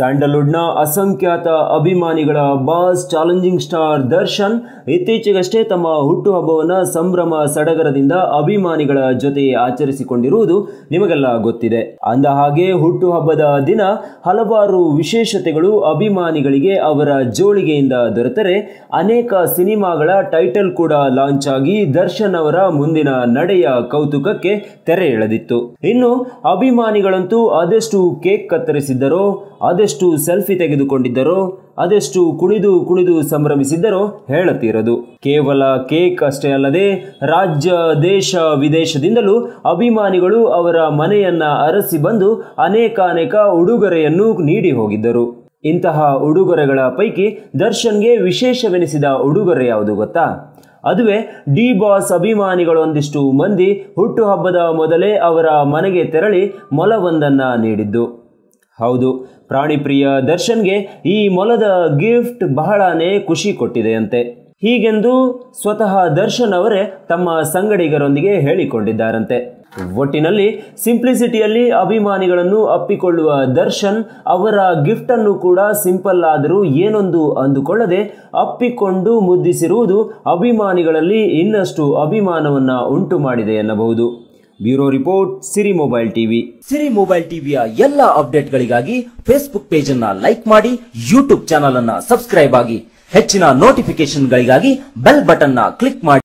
ಸ್ಯಾಂಡಲ್ವುಡ್ನ ಅಸಂಖ್ಯಾತ ಅಭಿಮಾನಿಗಳ boss challenging star Darshan ಇತ್ತೀಚೆಗಷ್ಟೇ ತಮ್ಮ ಹುಟ್ಟುಹಬ್ಬವನ್ನು ಸಂಭ್ರಮ ಸಡಗರದಿಂದ ಅಭಿಮಾನಿಗಳ ಜೊತೆ ಆಚರಿಸಿಕೊಂಡಿರುವುದು ನಿಮಗೆಲ್ಲ ಗೊತ್ತಿದೆ ಅಂದ ಹಾಗೆ ಹುಟ್ಟುಹಬ್ಬದ ದಿನ ಹಲವಾರು ವಿಶೇಷತೆಗಳು ಅಭಿಮಾನಿಗಳಿಗೆ ಅವರ ಜೋಳಿಗೆಯಿಂದ ದೊರೆತರೆ ಅನೇಕ ಸಿನಿಮಾಗಳ ಟೈಟಲ್ ಕೂಡ ಲಾಂಚ್ ಆಗಿ ದರ್ಶನ್ ಅವರ ಮುಂದಿನ ನಡೆಯ ಕೌತುಕಕ್ಕೆ ತೆರೆ ಎಳೆದಿತ್ತು ಇನ್ನು ಅಭಿಮಾನಿಗಳಂತೂ ಅದೆಷ್ಟು ಕೇಕ್ ಕತ್ತರಿಸಿದ್ದರೋ ಅದೆಷ್ಟು ಸೆಲ್ಫಿ ತೆಗೆದುಕೊಂಡಿದ್ದರೋ ಅದೆಷ್ಟು ಕುಣಿದು ಕುಣಿದು ಸಂಭ್ರಮಿಸಿದ್ದರೋ ಹೇಳತೀರದು ಕೇವಲ ಕೇಕ್ ಅಷ್ಟೇ ಅಲ್ಲದೆ ರಾಜ್ಯ ದೇಶ ವಿದೇಶದಿಂದಲೂ ಅಭಿಮಾನಿಗಳು ಅವರ ಮನೆಯನ್ನ ಅರಸಿ ಬಂದು ಅನೇಕಾನೇಕ ಉಡುಗೊರೆಯನ್ನು ನೀಡಿ ಹೋಗಿದ್ದರು ಇಂತಹ ಉಡುಗೊರೆಗಳ ಪೈಕಿ ದರ್ಶನ್ಗೆ ವಿಶೇಷವೆನಿಸಿದ ಉಡುಗೊರೆ ಯಾವುದು ಗೊತ್ತಾ ಅದುವೇ ಡಿ ಬಾಸ್ ಅಭಿಮಾನಿಗಳೊಂದಿಷ್ಟು ಮಂದಿ ಹುಟ್ಟುಹಬ್ಬದ ಮೊದಲೇ ಅವರ ಮನೆಗೆ ತೆರಳಿ ಮೊಲವೊಂದನ್ನು ನೀಡಿದ್ದು ಹೌದು ಪ್ರಾಣಿಪ್ರಿಯ ದರ್ಶನ್ಗೆ ಈ ಮೊಲದ ಗಿಫ್ಟ್ ಬಹಳನೇ ಖುಷಿ ಕೊಟ್ಟಿದೆಯಂತೆ ಹೀಗೆಂದು ಸ್ವತಃ ದರ್ಶನ್ ಅವರೇ ತಮ್ಮ ಸಂಗಡಿಗರೊಂದಿಗೆ ಹೇಳಿಕೊಂಡಿದ್ದಾರಂತೆ ಒಟ್ಟಿನಲ್ಲಿ ಸಿಂಪ್ಲಿಸಿಟಿಯಲ್ಲಿ ಅಭಿಮಾನಿಗಳನ್ನು ಅಪ್ಪಿಕೊಳ್ಳುವ ದರ್ಶನ್ ಅವರ ಗಿಫ್ಟ್ ಅನ್ನು ಕೂಡ ಸಿಂಪಲ್ ಆದರೂ ಏನೊಂದು ಅಂದುಕೊಳ್ಳದೆ ಅಪ್ಪಿಕೊಂಡು ಮುದ್ದಿಸಿರುವುದು ಅಭಿಮಾನಿಗಳಲ್ಲಿ ಇನ್ನಷ್ಟು ಅಭಿಮಾನವನ್ನ ಉಂಟು ಮಾಡಿದೆ ಎನ್ನಬಹುದು bureau report Siri mobile TV Siri mobile ಟಿವಿಯ ಎಲ್ಲ ಅಪ್ಡೇಟ್ಗಳಿಗಾಗಿ ಫೇಸ್ಬುಕ್ ಪೇಜ್ ಅನ್ನ ಲೈಕ್ ಮಾಡಿ ಯೂಟ್ಯೂಬ್ ಚಾನಲ್ ಅನ್ನ ಸಬ್ಸ್ಕ್ರೈಬ್ ಆಗಿ ಹೆಚ್ಚಿನ ನೋಟಿಫಿಕೇಶನ್ಗಳಿಗಾಗಿ ಬೆಲ್ ಬಟನ್ ನ ಕ್ಲಿಕ್ ಮಾಡಿ